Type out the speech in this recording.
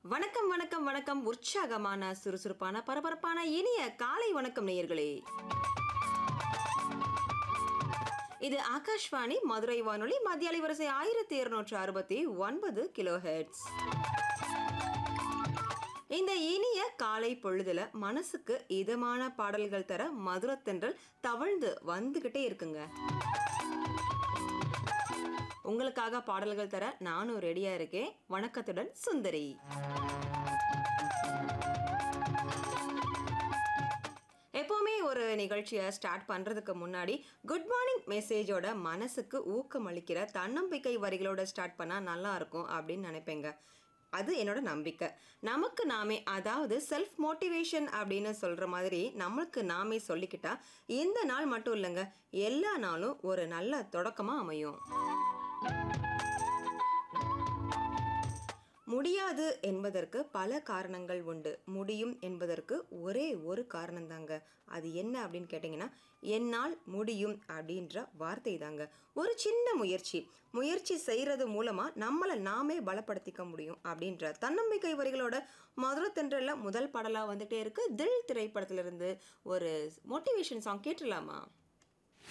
வணக்கம் வணக்கம் வணக்கம் உற்சாகமான சுறுசுறுப்பான பரபரப்பான இனிய காலை வணக்கம் நேயர்களே இது ஆகாஷ்வாணி மதுரை வானொலி மத்திய அலைவரிசை ஆயிரத்தி இருநூற்று அறுபத்தி ஒன்பது கிலோ ஹெர்ட்ஸ் இந்த இனிய காலை பொழுதுல மனசுக்கு இதமான பாடல்கள் தர மதுரத்தென்றல் தவழ்ந்து வந்துகிட்டே இருக்குங்க உங்களுக்காக பாடல்கள் தர நானும் ரெடியா இருக்கேன் வணக்கத்துடன் சுந்தரி எப்போவுமே ஒரு நிகழ்ச்சியை ஸ்டார்ட் பண்ணுறதுக்கு முன்னாடி குட் மார்னிங் மெசேஜோட மனசுக்கு ஊக்கம் அளிக்கிற தன்னம்பிக்கை வரிகளோட ஸ்டார்ட் பண்ணால் நல்லா இருக்கும் அப்படின்னு நினைப்பேங்க அது என்னோட நம்பிக்கை நமக்கு நாமே அதாவது செல்ஃப் மோட்டிவேஷன் அப்படின்னு சொல்கிற மாதிரி நம்மளுக்கு நாமே சொல்லிக்கிட்டா இந்த நாள் மட்டும் இல்லைங்க எல்லா நாளும் ஒரு நல்ல தொடக்கமாக அமையும் முடியாது என்பதற்கு பல காரணங்கள் உண்டு முடியும் என்பதற்கு ஒரே ஒரு காரணம் தாங்க அது என்ன அப்படின்னு கேட்டிங்கன்னா என்னால் முடியும் அப்படின்ற வார்த்தை தாங்க ஒரு சின்ன முயற்சி முயற்சி செய்கிறது மூலமாக நம்மளை நாமே பலப்படுத்திக்க முடியும் அப்படின்ற தன்னம்பிக்கை வரிகளோட மதுரை தென்றல்ல முதல் பாடலாக வந்துட்டே இருக்கு தில் திரைப்படத்திலிருந்து ஒரு மோட்டிவேஷன் சாங் கேட்டுடலாமா